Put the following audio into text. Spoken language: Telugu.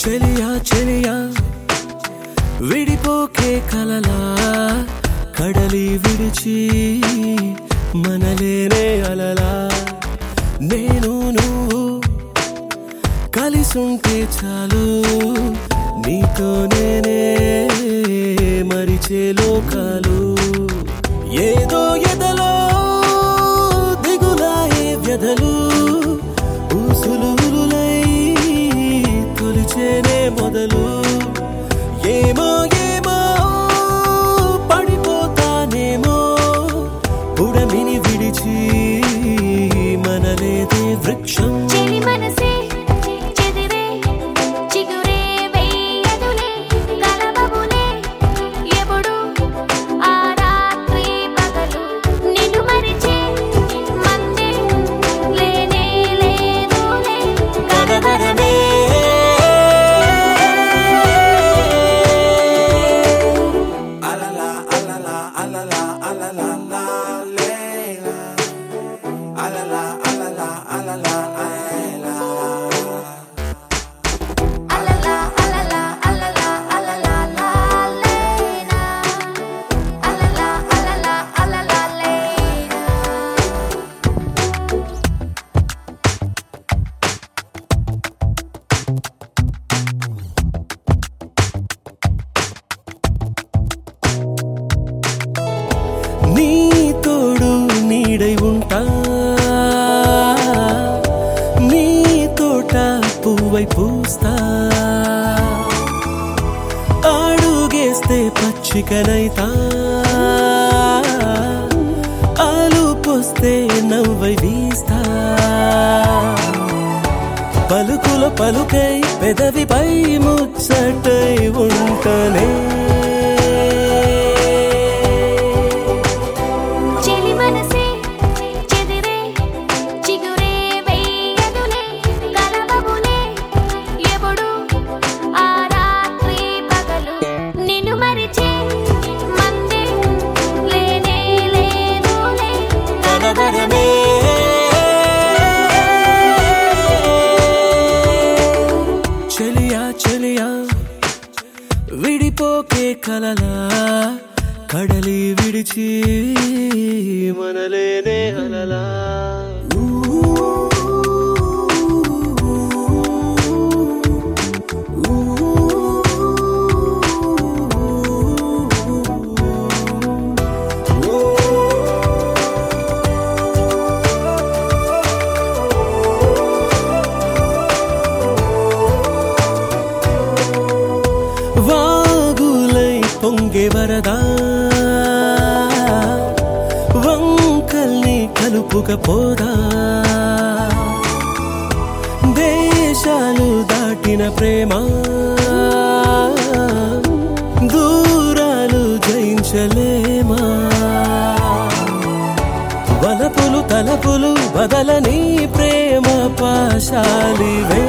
చెలియా చెలియా విడిపోకే కలలా కడలి విడిచి మనలేనే అలలా నేను నువ్వు కలిసుంటే చాలు నీతో నేనే మరిచే లోకాలు ఏదో ఎదలో దిగులాయే వ్యధలు ఊసులులై తొలిచేనే మొదలు ఏమో ఏమో పడిపోతానేమో ఉడమిని విడిచి మనలేదే వృక్షం చెలి మనసే చెదిరే చిగురే వెయ్యదులే కలవవులే ఎప్పుడు ఆ రాత్రి పగలు నిన్ను మరిచే మందే లేనే లేదులే కలవరమే అలలా అలలా అలలా అలలా లేనా అలలా అలలా అలలా లేనా నీ తోడు నీడై ఉంటా నీ తోట పువ్వై పూస్తా అడుగేస్తే పచ్చికనైతా ఆలుపోస్తే నవ్వై వీస్తా పలుకుల పలుకై పెదవిపై ముచ్చటై ఉంటనే చెలి మనసే చెదిరే చిగురే వెయ్యదులే కలవవులే ఎప్పుడు ఆ రాత్రి పగలు నిన్ను మరిచే మందే లేనే లేదులే కలవరమే చెలియా చెలియా విడిపోకే కలలా కడలి విడిచి మనలేనే అలలా వాగులై పొంగే వరదా వంకల్ని కలుపుకపోదా దేశాలు దాటిన ప్రేమ దూరాలు జయించలేమా వలపులు తలపులు బదలని ప్రేమ పాశాలివే